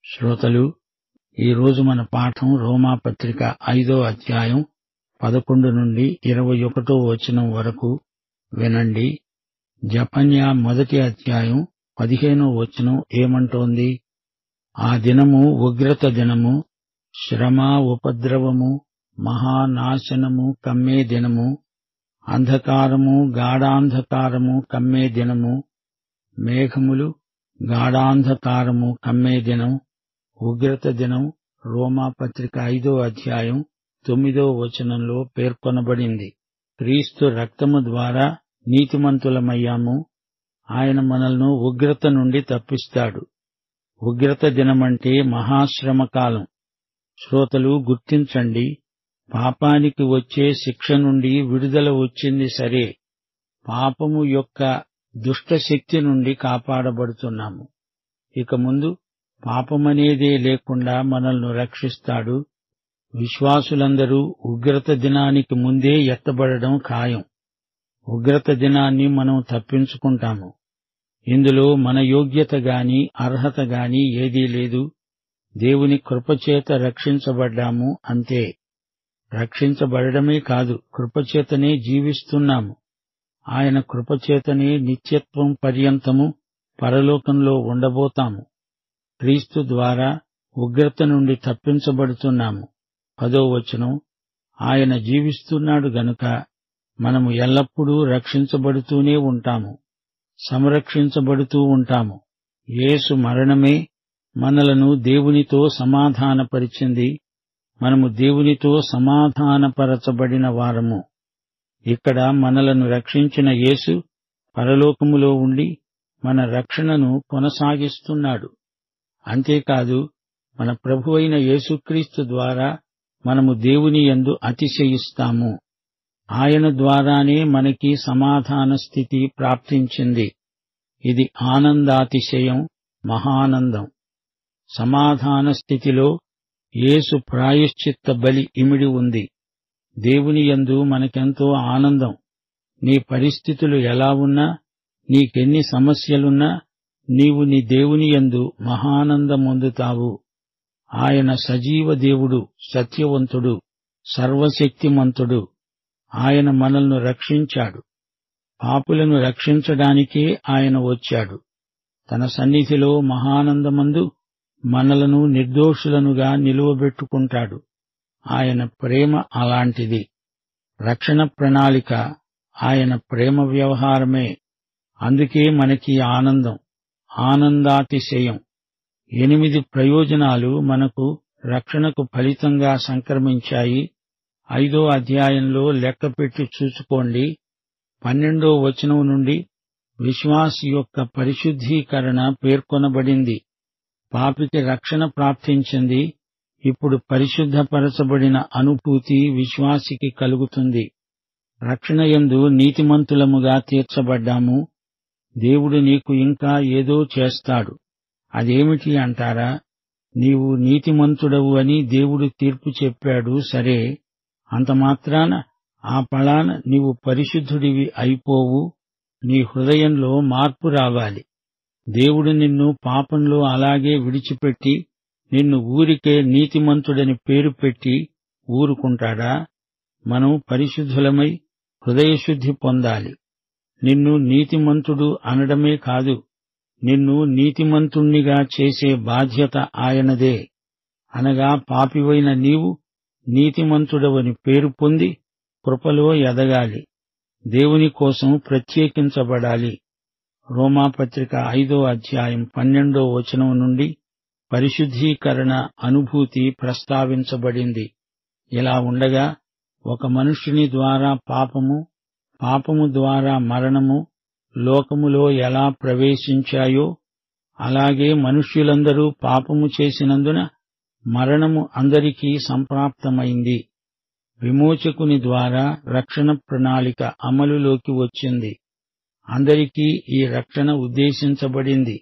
శ్రోతలు ఈరోజు మన పాఠం రోమా పత్రిక ఐదో అధ్యాయం పదకొండు నుండి ఇరవై ఒకటో వచనం వరకు వినండి జపన్యా మొదటి అధ్యాయం పదిహేనో వచనం ఏమంటోంది ఆ దినము ఉగ్రత దినము శ్రమ ఉపద్రవము మహానాశనము కమ్మే దినము అంధకారము గాఢాంధకారము కమ్మే దినము మేఘములు గాఢాంధకారము కమ్మే దినం ఉగ్రత దినం రోమా పత్రిక ఐదో అధ్యాయం తొమ్మిదో వచనంలో పేర్కొనబడింది క్రీస్తు రక్తము ద్వారా నీతిమంతులమయ్యాము ఆయన మనల్ని ఉగ్రత నుండి తప్పిస్తాడు ఉగ్రత దినమంటే మహాశ్రమ కాలం శ్రోతలు గుర్తించండి పాపానికి వచ్చే శిక్ష నుండి విడుదల వచ్చింది సరే పాపము యొక్క దుష్టశక్తి నుండి కాపాడబడుతున్నాము ఇక ముందు పాపమనేదే లేకుండా మనల్ని రక్షిస్తాడు విశ్వాసులందరూ ఉగ్రత దినానికి ముందే ఎత్తబడడం ఖాయం ఉగ్రత దినాన్ని మనం తప్పించుకుంటాము ఇందులో మన యోగ్యత గాని అర్హత గాని ఏదీ లేదు దేవుని కృపచేత రక్షించబడ్డాము అంతే రక్షించబడమే కాదు కృపచేతనే జీవిస్తున్నాము ఆయన కృపచేతనే నిత్యత్వం పర్యంతము పరలోకంలో ఉండబోతాము క్రీస్తు ద్వారా ఉగ్రత నుండి తప్పించబడుతున్నాము పదో వచనం ఆయన జీవిస్తున్నాడు గనుక మనము ఎల్లప్పుడూ రక్షించబడుతూనే ఉంటాము సంరక్షించబడుతూ ఉంటాము యేసు మరణమే మనలను దేవునితో సమాధానపరిచింది మనము దేవునితో సమాధానపరచబడిన వారము ఇక్కడ మనలను రక్షించిన యేసు పరలోకములో ఉండి మన రక్షణను కొనసాగిస్తున్నాడు అంతేకాదు మన ప్రభు అయిన యేసుక్రీస్తు ద్వారా మనము దేవుని యందు అతిశయిస్తాము ఆయన ద్వారానే మనకి సమాధాన స్థితి ప్రాప్తించింది ఇది ఆనందాతిశయం మహానందం సమాధాన స్థితిలో యేసు ప్రాయశ్చిత్త బలి ఇమిడి ఉంది దేవుని యందు మనకెంతో ఆనందం నీ పరిస్థితులు ఎలా ఉన్నా నీకెన్ని సమస్యలున్నా నీవు నీ దేవుని యందు మహానందమొందుతావు ఆయన సజీవ దేవుడు సత్యవంతుడు సర్వశక్తిమంతుడు ఆయన మనల్ని రక్షించాడు పాపులను రక్షించడానికే ఆయన వచ్చాడు తన సన్నిధిలో మహానందమందు మనలను నిర్దోషులనుగా నిలువబెట్టుకుంటాడు ఆయన ప్రేమ అలాంటిది రక్షణ ప్రణాళిక ఆయన ప్రేమ వ్యవహారమే అందుకే మనకి ఆనందం ఆనందాతిశయం ఎనిమిది ప్రయోజనాలు మనకు రక్షణకు ఫలితంగా సంక్రమించాయి ఐదో అధ్యాయంలో లెక్కపెట్టి చూసుకోండి పన్నెండో వచనం నుండి విశ్వాసి యొక్క పరిశుద్ధీకరణ పేర్కొనబడింది పాపికి రక్షణ ప్రాప్తించింది ఇప్పుడు పరిశుద్ధపరచబడిన అనుభూతి విశ్వాసికి కలుగుతుంది రక్షణ యందు నీతిమంతులముగా తీర్చబడ్డాము దేవుడు నీకు ఇంకా ఏదో చేస్తాడు అదేమిటి అంటారా నీవు నీతిమంతుడవు అని దేవుడు తీర్పు చెప్పాడు సరే అంత మాత్రాన ఆ పళాన నీవు పరిశుద్ధుడివి అయిపోవు నీ హృదయంలో మార్పు రావాలి దేవుడు నిన్ను పాపంలో అలాగే విడిచిపెట్టి నిన్ను ఊరికే నీతిమంతుడని పేరు పెట్టి ఊరుకుంటాడా మనం పరిశుద్ధులమై హృదయశుద్ధి పొందాలి నిన్ను నీతిమంతుడు అనడమే కాదు నిన్ను నీతిమంతుణ్ణిగా చేసే బాధ్యత ఆయనదే అనగా పాపివైన నీవు నీతిమంతుడవని పేరు పొంది కృపలో ఎదగాలి దేవుని కోసం ప్రత్యేకించబడాలి రోమాపత్రిక ఐదో అధ్యాయం పన్నెండో వచనం నుండి పరిశుద్ధీకరణ అనుభూతి ప్రస్తావించబడింది ఇలా ఉండగా ఒక మనుష్యుని ద్వారా పాపము పాపము ద్వారా మరణము లోకములో ఎలా ప్రవేశించాయో అలాగే మనుష్యులందరూ పాపము చేసినందున మరణము అందరికీ సంప్రాప్తమైంది విమోచకుని ద్వారా రక్షణ ప్రణాళిక అమలులోకి వచ్చింది అందరికీ ఈ రక్షణ ఉద్దేశించబడింది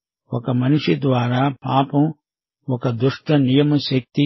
ఒక మనిషి ద్వారా పాపం ఒక దుష్ట నియమ శక్తి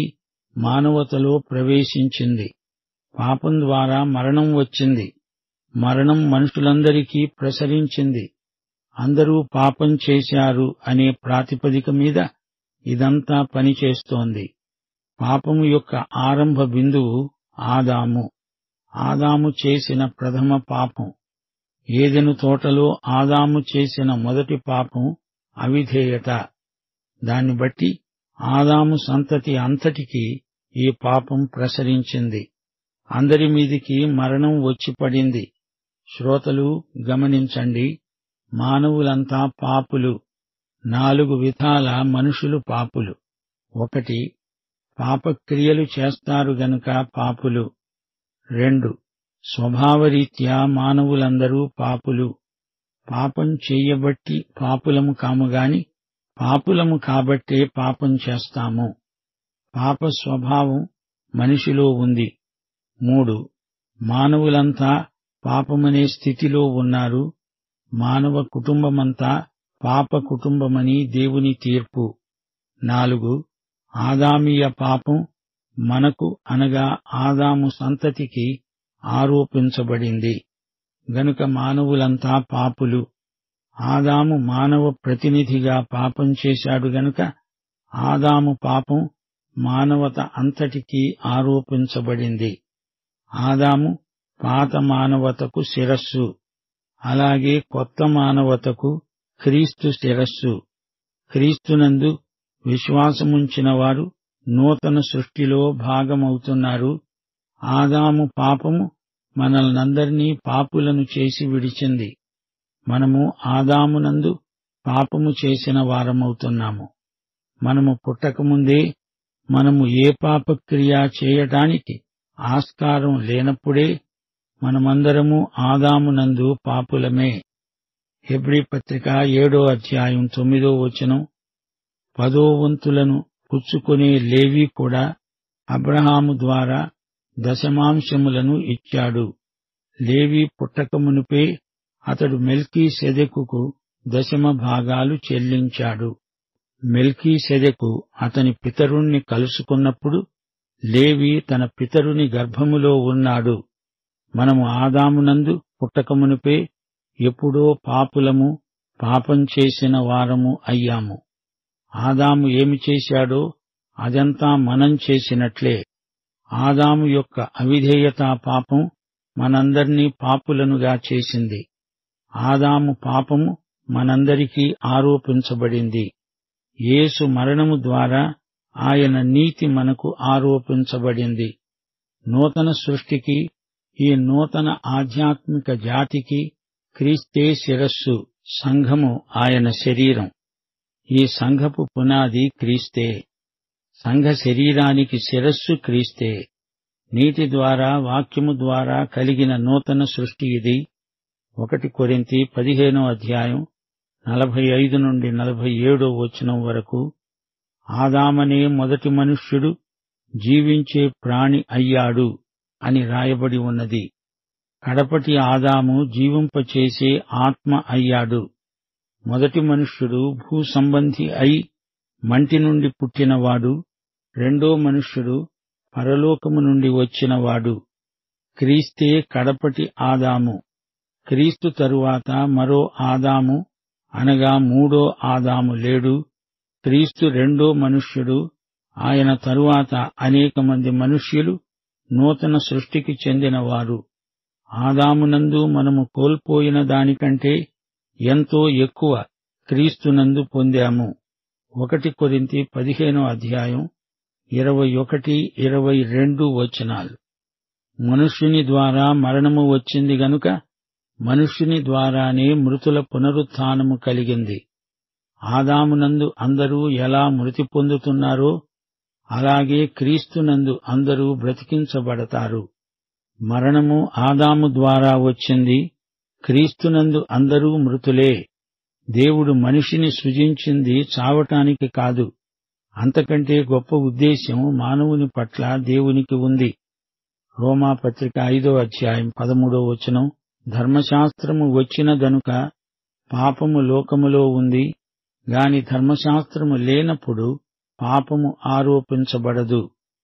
మానవతలో ప్రవేశించింది పాపం ద్వారా మరణం వచ్చింది మరణం మనుషులందరికీ ప్రసరించింది అందరూ పాపం చేశారు అనే ప్రాతిపదిక మీద ఇదంతా పనిచేస్తోంది పాపము యొక్క ఆరంభ బిందువు ఆదాము ఆదాము చేసిన ప్రథమ పాపం ఏదెను తోటలో ఆదాము చేసిన మొదటి పాపం అవిధేయత దాన్ని బట్టి ఆదాము సంతతి అంతటికి ఈ పాపం ప్రసరించింది అందరి మీదికి మరణం వచ్చి పడింది శ్రోతలు గమనించండి మానవులంతా పాపులు నాలుగు విధాల మనుషులు పాపులు ఒకటి పాపక్రియలు చేస్తారు గనుక పాపులు రెండు స్వభావరీత్యా మానవులందరూ పాపులు పాపం చెయ్యబట్టి పాపులము కాముగాని పాపులము కాబట్టే పాపం చేస్తాము పాప స్వభావం మనిషిలో ఉంది మూడు మానవులంతా పాపమనే స్థితిలో ఉన్నారు మానవ కుటుంబమంతా పాప కుటుంబమని దేవుని తీర్పు నాలుగు ఆదామీయ పాపం మనకు అనగా ఆదాము సంతతికి ఆరోపించబడింది గనుక మానవులంతా పాపులు ఆదాము మానవ ప్రతినిధిగా పాపం చేశాడు గనుక ఆదాము పాపం మానవత అంతటికీ ఆరోపించబడింది ఆదాము పాత మానవతకు శిరస్సు అలాగే కొత్త మానవతకు క్రీస్తు శిరస్సు క్రీస్తునందు విశ్వాసముంచిన వారు నూతన సృష్టిలో భాగమవుతున్నారు ఆదాము పాపము మనల్నందరినీ పాపులను చేసి విడిచింది మనము ఆదామునందు పాపము చేసిన వారమవుతున్నాము మనము పుట్టకముందే మనము ఏ పాపక్రియ చేయటానికి ఆస్కారం లేనప్పుడే మనమందరము ఆదామునందు పాపులమే హెబ్రి పత్రిక ఏడో అధ్యాయం తొమ్మిదో వచనం పదో వంతులను పుచ్చుకునే లేవి కూడా అబ్రహాము ద్వారా దశమాంశములను ఇచ్చాడు లేవి పుట్టకమునుపే అతడు మెల్కీ సెదెకుకు దశమ భాగాలు చెల్లించాడు మెల్కీ సెదెకు అతని పితరుణ్ణి కలుసుకున్నప్పుడు లేవి తన పితరుని గర్భములో ఉన్నాడు మనము ఆదామునందు పుట్టకమునుపే ఎప్పుడో పాపులము పాపం చేసిన వారము అయ్యాము ఆదాము ఏమి చేశాడో అదంతా మనం చేసినట్లే ఆదాము యొక్క అవిధేయతా పాపం మనందర్నీ పాపులనుగా చేసింది ఆదాము పాపము మనందరికీ ఆరోపించబడింది యేసు మరణము ద్వారా ఆయన నీతి మనకు ఆరోపించబడింది నూతన సృష్టికి ఈ నూతన ఆధ్యాత్మిక జాతికి క్రీస్తే శిరస్సు సంఘము ఆయన శరీరం ఈ సంఘపు పునాది క్రీస్తే సంఘ శరీరానికి శిరస్సు క్రీస్తే నీతి ద్వారా వాక్యము ద్వారా కలిగిన నూతన సృష్టి ఇది ఒకటి కొరింతి పదిహేనో అధ్యాయం నలభై ఐదు నుండి నలభై ఏడో వచనం వరకు ఆదామనే మొదటి మనుష్యుడు జీవించే ప్రాణి అయ్యాడు అని రాయబడి ఉన్నది కడపటి ఆదాము జీవింపచేసే ఆత్మ అయ్యాడు మొదటి మనుష్యుడు భూ సంబంధి అయి మంటి నుండి పుట్టినవాడు రెండో మనుష్యుడు పరలోకము నుండి వచ్చినవాడు క్రీస్తే కడపటి ఆదాము క్రీస్తు తరువాత మరో ఆదాము అనగా మూడో ఆదాము లేడు క్రీస్తు రెండో మనుష్యుడు ఆయన తరువాత అనేక మంది మనుష్యులు నూతన సృష్టికి చెందినవారు ఆదామునందు మనము కోల్పోయిన దానికంటే ఎంతో ఎక్కువ క్రీస్తునందు పొందాము ఒకటి కొరింతి పదిహేనో అధ్యాయం ఇరవై ఒకటి ఇరవై రెండు వచనాలు మనుష్యుని ద్వారా మరణము వచ్చింది గనుక మనుష్యుని ద్వారానే మృతుల పునరుత్థానము కలిగింది ఆదామునందు అందరూ ఎలా మృతి పొందుతున్నారో అలాగే క్రీస్తునందు అందరూ బ్రతికించబడతారు మరణము ఆదాము ద్వారా వచ్చింది క్రీస్తునందు అందరూ మృతులే దేవుడు మనిషిని సృజించింది చావటానికి కాదు అంతకంటే గొప్ప ఉద్దేశ్యం మానవుని పట్ల దేవునికి ఉంది రోమా పత్రిక ఐదో అధ్యాయం పదమూడో వచనం ధర్మశాస్త్రము వచ్చిన గనుక పాపము లోకములో ఉంది గాని ధర్మశాస్త్రము లేనప్పుడు పాపము ఆరోపించబడదు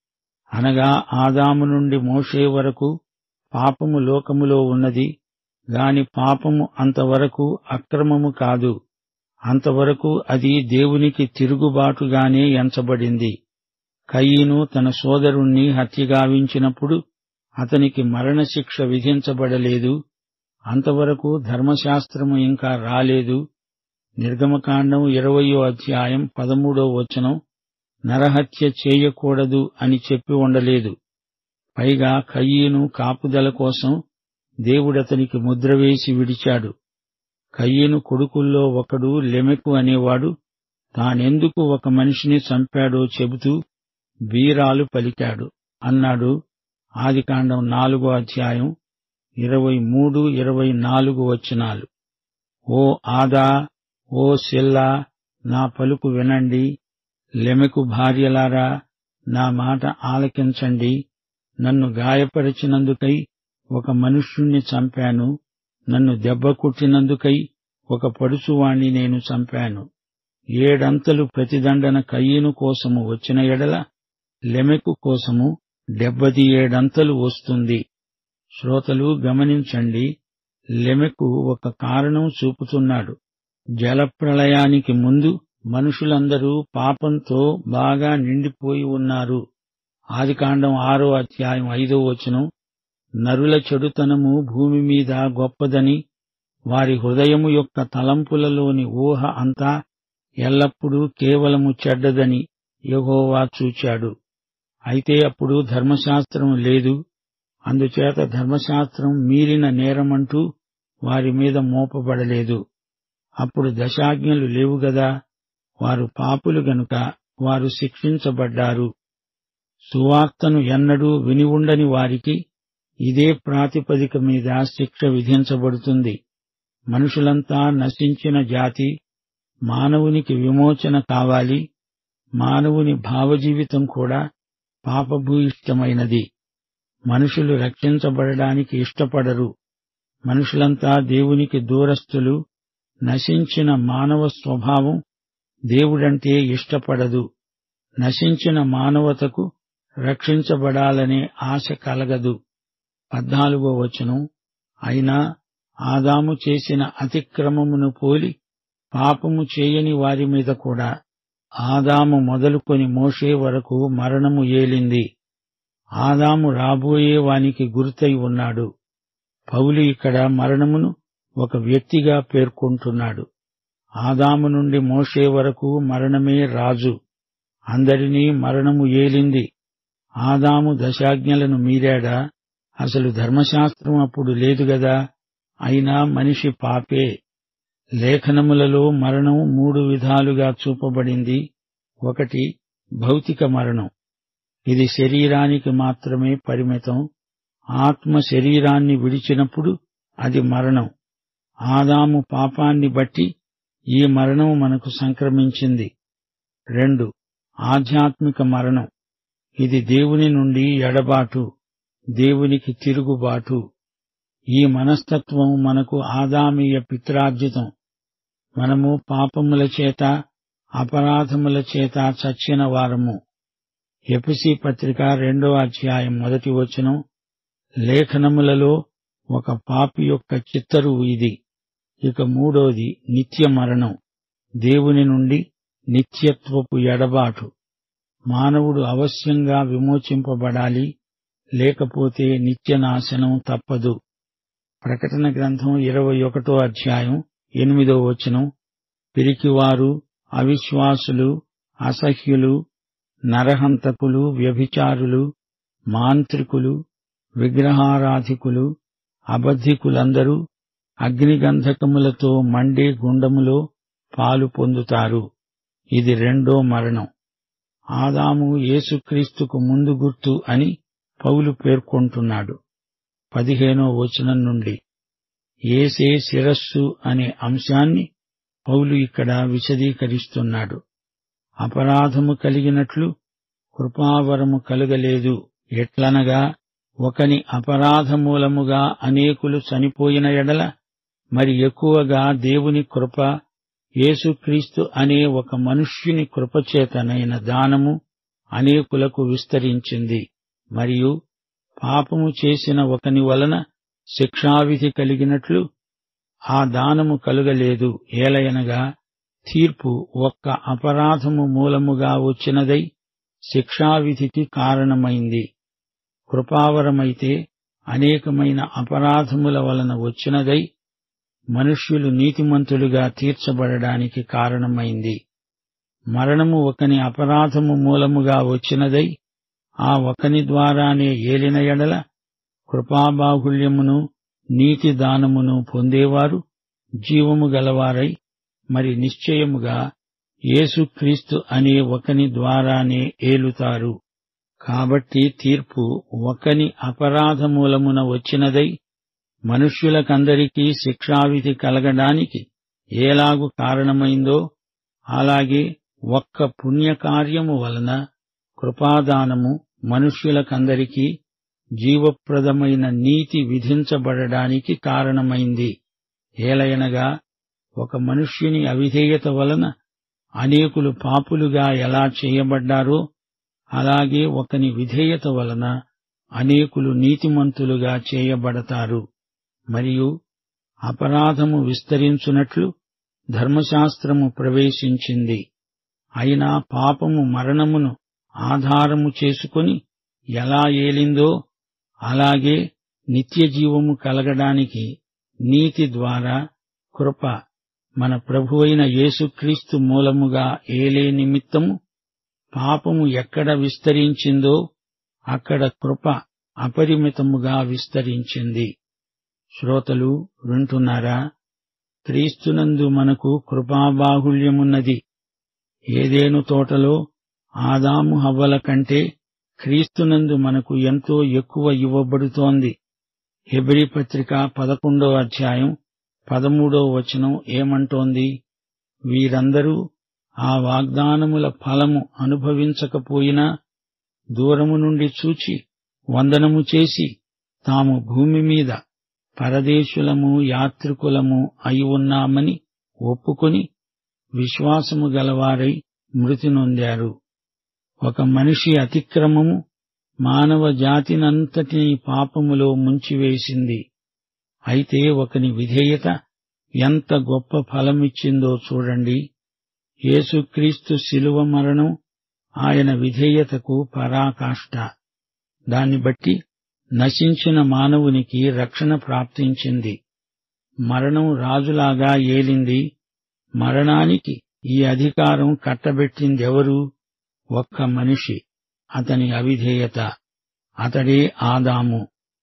అనగా ఆదాము నుండి మోషే వరకు పాపము లోకములో ఉన్నది గాని పాపము అంతవరకు అక్రమము కాదు అంతవరకు అది దేవునికి తిరుగుబాటుగానే ఎంచబడింది కయీను తన సోదరుణ్ణి హత్యగావించినప్పుడు అతనికి మరణశిక్ష విధించబడలేదు అంతవరకు ధర్మశాస్త్రము ఇంకా రాలేదు నిర్గమకాండం ఇరవయో అధ్యాయం పదమూడో వచనం నరహత్య చేయకూడదు అని చెప్పి ఉండలేదు పైగా కయ్యీను కాపుదల కోసం దేవుడతనికి ముద్ర వేసి విడిచాడు కయ్యీను కొడుకుల్లో ఒకడు లెమెకు అనేవాడు తానెందుకు ఒక మనిషిని చంపాడో చెబుతూ బీరాలు పలికాడు అన్నాడు ఆదికాండం నాలుగో అధ్యాయం ఇరవై మూడు ఇరవై నాలుగు వచనాలు ఓ ఆదా ఓ సెల్లా నా పలుకు వినండి లెమెకు భార్యలారా నా మాట ఆలకించండి నన్ను గాయపరిచినందుకై ఒక మనుష్యుణ్ణి చంపాను నన్ను దెబ్బ కొట్టినందుకై ఒక పడుచువాణ్ణి నేను చంపాను ఏడంతలు ప్రతిదండన కయ్యను కోసము వచ్చిన ఎడల లెమెకు కోసము డెబ్బది ఏడంతలు వస్తుంది శ్రోతలు గమనించండి లెమెకు ఒక కారణం చూపుతున్నాడు జలప్రళయానికి ముందు మనుషులందరూ పాపంతో బాగా నిండిపోయి ఉన్నారు ఆదికాండం ఆరో అధ్యాయం ఐదో వచనం నరుల చెడుతనము భూమి మీద గొప్పదని వారి హృదయము యొక్క తలంపులలోని ఊహ అంతా ఎల్లప్పుడూ కేవలము చెడ్డదని యెహోవా చూచాడు అయితే అప్పుడు ధర్మశాస్త్రం లేదు అందుచేత ధర్మశాస్త్రం మీరిన నేరమంటూ వారి మీద మోపబడలేదు అప్పుడు దశాజ్ఞలు లేవు గదా వారు పాపులు గనుక వారు శిక్షించబడ్డారు సువార్తను ఎన్నడూ విని ఉండని వారికి ఇదే ప్రాతిపదిక మీద శిక్ష విధించబడుతుంది మనుషులంతా నశించిన జాతి మానవునికి విమోచన కావాలి మానవుని భావజీవితం కూడా పాపభూయిష్టమైనది మనుషులు రక్షించబడడానికి ఇష్టపడరు మనుషులంతా దేవునికి దూరస్తులు నశించిన మానవ స్వభావం దేవుడంటే ఇష్టపడదు నశించిన మానవతకు రక్షించబడాలనే ఆశ కలగదు పద్నాలుగో వచనం అయినా ఆదాము చేసిన అతిక్రమమును పోలి పాపము చేయని వారి మీద కూడా ఆదాము మొదలుకొని మోషే వరకు మరణము ఏలింది ఆదాము రాబోయే వానికి గుర్తై ఉన్నాడు పౌలు ఇక్కడ మరణమును ఒక వ్యక్తిగా పేర్కొంటున్నాడు ఆదాము నుండి మోషే వరకు మరణమే రాజు అందరినీ మరణము ఏలింది ఆదాము దశాజ్ఞలను మీరాడా అసలు ధర్మశాస్త్రం అప్పుడు లేదు గదా అయినా మనిషి పాపే లేఖనములలో మరణం మూడు విధాలుగా చూపబడింది ఒకటి భౌతిక మరణం ఇది శరీరానికి మాత్రమే పరిమితం ఆత్మ శరీరాన్ని విడిచినప్పుడు అది మరణం ఆదాము పాపాన్ని బట్టి ఈ మరణం మనకు సంక్రమించింది రెండు ఆధ్యాత్మిక మరణం ఇది దేవుని నుండి ఎడబాటు దేవునికి తిరుగుబాటు ఈ మనస్తత్వం మనకు ఆదామీయ పిత్రార్జితం మనము పాపముల చేత అపరాధముల చేత చచ్చిన వారము ఎపిసి పత్రిక రెండో అధ్యాయం మొదటి వచనం లేఖనములలో ఒక పాపి యొక్క చిత్తరువు ఇది ఇక మూడోది నిత్య మరణం దేవుని నుండి నిత్యత్వపు ఎడబాటు మానవుడు అవశ్యంగా విమోచింపబడాలి లేకపోతే నిత్యనాశనం తప్పదు ప్రకటన గ్రంథం ఇరవై ఒకటో అధ్యాయం ఎనిమిదో వచనం పిరికివారు అవిశ్వాసులు అసహ్యులు నరహంతకులు వ్యభిచారులు మాంత్రికులు విగ్రహారాధికులు అబద్ధికులందరూ అగ్నిగంధకములతో మండే గుండములో పాలు పొందుతారు ఇది రెండో మరణం ఆదాము యేసుక్రీస్తుకు ముందు గుర్తు అని పౌలు పేర్కొంటున్నాడు పదిహేనో వచనం నుండి ఏసే శిరస్సు అనే అంశాన్ని పౌలు ఇక్కడ విశదీకరిస్తున్నాడు అపరాధము కలిగినట్లు కృపావరము కలుగలేదు ఎట్లనగా ఒకని అపరాధమూలముగా అనేకులు చనిపోయిన ఎడల మరి ఎక్కువగా దేవుని కృప యేసుక్రీస్తు అనే ఒక మనుష్యుని కృపచేతనైన దానము అనేకులకు విస్తరించింది మరియు పాపము చేసిన ఒకని వలన శిక్షావిధి కలిగినట్లు ఆ దానము కలుగలేదు ఏలయనగా తీర్పు ఒక్క అపరాధము మూలముగా వచ్చినదై శిక్షావిధికి కారణమైంది కృపావరమైతే అనేకమైన అపరాధముల వలన వచ్చినదై మనుష్యులు నీతిమంతులుగా తీర్చబడడానికి కారణమైంది మరణము ఒకని అపరాధము మూలముగా వచ్చినదై ఆ ఒకని ద్వారానే ఏలిన ఎడల కృపాబాహుళ్యమును నీతి దానమును పొందేవారు జీవము గలవారై మరి నిశ్చయముగా యేసుక్రీస్తు అనే ఒకని ద్వారానే ఏలుతారు కాబట్టి తీర్పు ఒకని అపరాధమూలమున వచ్చినదై మనుష్యులకందరికీ శిక్షావిధి కలగడానికి ఏలాగు కారణమైందో అలాగే ఒక్క పుణ్యకార్యము వలన కృపాదానము మనుష్యులకందరికీ జీవప్రదమైన నీతి విధించబడడానికి కారణమైంది ఏలయనగా ఒక మనుష్యుని అవిధేయత వలన అనేకులు పాపులుగా ఎలా చేయబడ్డారో అలాగే ఒకని విధేయత వలన అనేకులు నీతిమంతులుగా చేయబడతారు మరియు అపరాధము విస్తరించునట్లు ధర్మశాస్త్రము ప్రవేశించింది అయినా పాపము మరణమును ఆధారము చేసుకుని ఎలా ఏలిందో అలాగే నిత్యజీవము కలగడానికి నీతి ద్వారా కృప మన ప్రభువైన యేసుక్రీస్తు మూలముగా ఏలే నిమిత్తము పాపము ఎక్కడ విస్తరించిందో అక్కడ కృప అపరిమితముగా విస్తరించింది శ్రోతలు వింటున్నారా క్రీస్తునందు మనకు కృపాబాహుళ్యమున్నది ఏదేను తోటలో ఆదాము హవ్వల కంటే క్రీస్తునందు మనకు ఎంతో ఎక్కువ ఇవ్వబడుతోంది హెబ్రి పత్రిక పదకొండో అధ్యాయం పదమూడో వచనం ఏమంటోంది వీరందరూ ఆ వాగ్దానముల ఫలము అనుభవించకపోయినా దూరము నుండి చూచి వందనము చేసి తాము భూమి మీద పరదేశులము యాత్రికులము అయి ఉన్నామని ఒప్పుకొని విశ్వాసము గలవారై మృతి నొందారు ఒక మనిషి అతిక్రమము మానవ జాతినంతటినీ పాపములో ముంచివేసింది అయితే ఒకని విధేయత ఎంత గొప్ప ఫలమిచ్చిందో చూడండి యేసుక్రీస్తు శిలువ మరణం ఆయన విధేయతకు పరాకాష్ట దాన్ని బట్టి నశించిన మానవునికి రక్షణ ప్రాప్తించింది మరణం రాజులాగా ఏలింది మరణానికి ఈ అధికారం కట్టబెట్టిందెవరు ఒక్క మనిషి అతని అవిధేయత అతడే ఆదాము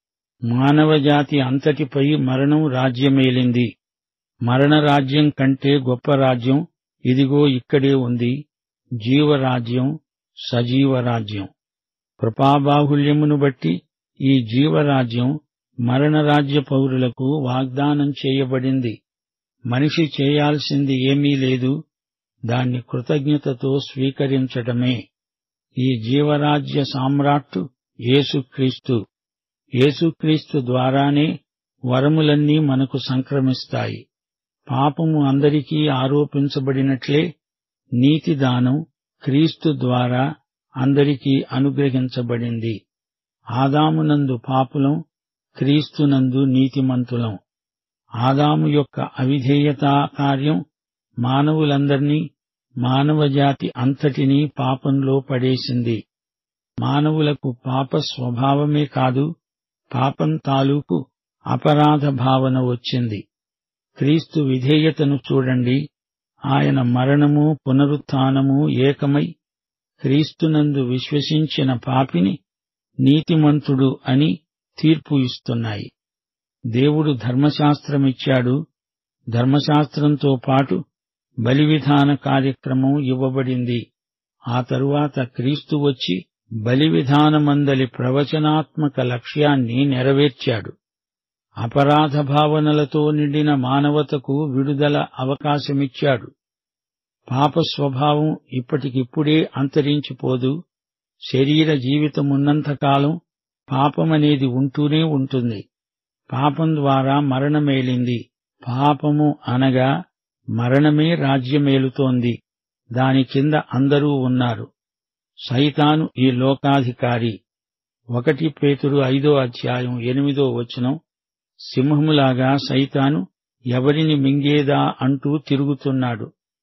మానవజాతి అంతటిపై మరణం రాజ్యమేలింది మరణ రాజ్యం కంటే గొప్ప రాజ్యం ఇదిగో ఇక్కడే ఉంది జీవరాజ్యం సజీవరాజ్యం కృపాబాహుల్యమును బట్టి ఈ జీవరాజ్యం మరణరాజ్య పౌరులకు వాగ్దానం చేయబడింది మనిషి చేయాల్సింది ఏమీ లేదు దాన్ని కృతజ్ఞతతో స్వీకరించటమే ఈ జీవరాజ్య సామ్రాట్టు యేసుక్రీస్తు యేసుక్రీస్తు ద్వారానే వరములన్నీ మనకు సంక్రమిస్తాయి పాపము అందరికీ ఆరోపించబడినట్లే నీతిదానం క్రీస్తు ద్వారా అందరికీ అనుగ్రహించబడింది ఆదామునందు పాపులం క్రీస్తునందు నీతిమంతులం ఆదాము యొక్క అవిధేయతా కార్యం మానవులందర్నీ మానవజాతి అంతటినీ పాపంలో పడేసింది మానవులకు పాప స్వభావమే కాదు పాపం తాలూకు అపరాధ భావన వచ్చింది క్రీస్తు విధేయతను చూడండి ఆయన మరణము పునరుత్నము ఏకమై క్రీస్తునందు విశ్వసించిన పాపిని నీతిమంతుడు అని తీర్పు ఇస్తున్నాయి దేవుడు ధర్మశాస్త్రమిచ్చాడు ధర్మశాస్త్రంతో పాటు బలివిధాన కార్యక్రమం ఇవ్వబడింది ఆ తరువాత క్రీస్తు వచ్చి బలివిధానమందలి ప్రవచనాత్మక లక్ష్యాన్ని నెరవేర్చాడు అపరాధ భావనలతో నిండిన మానవతకు విడుదల అవకాశమిచ్చాడు పాప స్వభావం ఇప్పటికిప్పుడే అంతరించిపోదు శరీర జీవితమున్నంతకాలం పాపమనేది ఉంటూనే ఉంటుంది పాపం ద్వారా మరణమేలింది పాపము అనగా మరణమే రాజ్యమేలుతోంది దాని కింద అందరూ ఉన్నారు సైతాను ఈ లోకాధికారి ఒకటి పేతురు ఐదో అధ్యాయం ఎనిమిదో వచనం సింహములాగా సైతాను ఎవరిని మింగేదా అంటూ తిరుగుతున్నాడు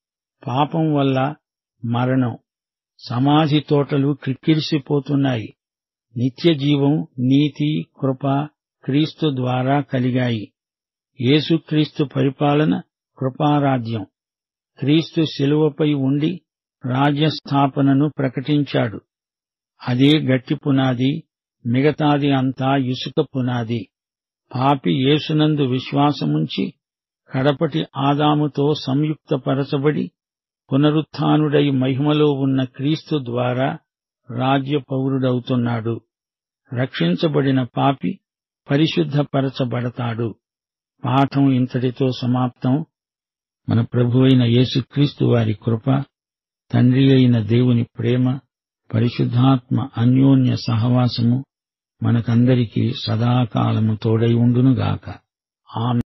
పాపం వల్ల మరణం సమాధి తోటలు క్రిక్కిరిసిపోతున్నాయి నిత్య జీవం నీతి కృప క్రీస్తు ద్వారా కలిగాయి యేసుక్రీస్తు పరిపాలన కృపారాజ్యం క్రీస్తు శిలువపై ఉండి రాజ్యస్థాపనను ప్రకటించాడు అదే గట్టి పునాది మిగతాది అంతా ఇసుక పునాది పాపి యేసునందు విశ్వాసముంచి కడపటి ఆదాముతో సంయుక్తపరచబడి పునరుత్నుడై మహిమలో ఉన్న క్రీస్తు ద్వారా రాజ్య పౌరుడవుతున్నాడు రక్షించబడిన పాపి పరిశుద్ధపరచబడతాడు పాఠం ఇంతటితో సమాప్తం మన ప్రభు అయిన యేసుక్రీస్తు వారి కృప తండ్రి అయిన దేవుని ప్రేమ పరిశుద్ధాత్మ అన్యోన్య సహవాసము మనకందరికీ సదాకాలము తోడై ఉండునుగాక ఆమె